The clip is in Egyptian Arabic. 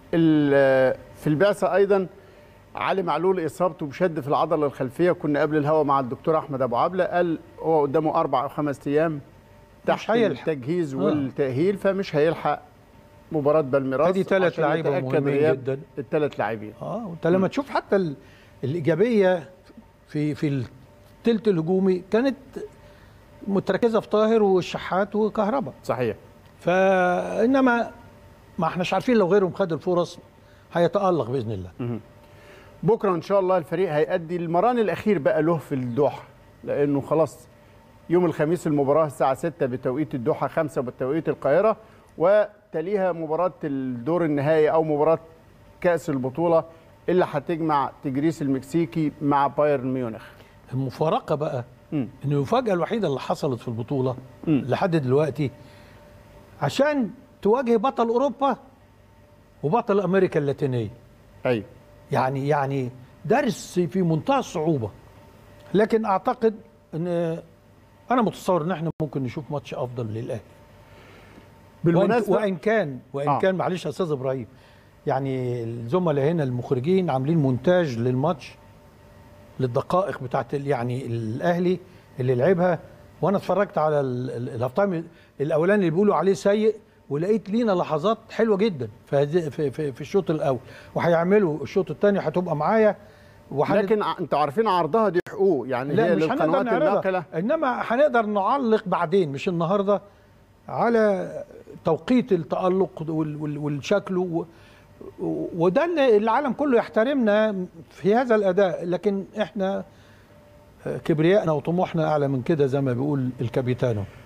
ال- في البعثه ايضا علي معلول اصابته بشد في العضله الخلفيه كنا قبل الهوا مع الدكتور احمد ابو عبله قال هو قدامه اربع او خمس ايام تحت هيلحق. التجهيز آه. والتاهيل فمش هيلحق مباراه بالميراس ادي ثلاث عشان لعيبه يتأكد مهمين غياب جدا الثلاث لاعبين اه وانت لما تشوف حتى ال- الايجابيه في في الثلث الهجومي كانت متركزه في طاهر والشحات وكهرباء صحيح فانما ما احناش عارفين لو غيرهم خد الفرص هيتالق باذن الله بكره ان شاء الله الفريق هيأدي المران الاخير بقى له في الدوحه لانه خلاص يوم الخميس المباراه الساعه 6 بتوقيت الدوحه 5 بتوقيت القاهره وتليها مباراه الدور النهائي او مباراه كاس البطوله اللي هتجمع تجريس المكسيكي مع بايرن ميونخ المفارقه بقى مم. ان المفاجاه الوحيده اللي حصلت في البطوله مم. لحد دلوقتي عشان تواجه بطل اوروبا وبطل امريكا اللاتينيه ايوه يعني يعني درس في منتهى الصعوبه لكن اعتقد ان انا متصور ان احنا ممكن نشوف ماتش افضل للاهلي وإن, بالمناسبه وان كان وان آه. آه. كان معلش يا استاذ ابراهيم يعني الزملاء هنا المخرجين عاملين مونتاج للماتش للدقائق بتاعت ال- يعني الاهلي اللي لعبها وانا اتفرجت على ال- ال- الهاف تايم الاولاني اللي بيقولوا عليه سيء ولقيت لينا لحظات حلوه جدا في هذه- في, في, في الشوط الاول وهيعملوا الشوط الثاني هتبقى معايا وهن- لكن ع- انتوا عارفين عرضها دي حقوق يعني لا هي مش هنقدر للقنوات نعرضها الناقله انما هنقدر نعلق بعدين مش النهارده على توقيت التألق وال- وال- والشكل و- و- وده اللي العالم كله يحترمنا في هذا الاداء لكن احنا كبريائنا وطموحنا اعلى من كده زي ما بيقول الكابيتانو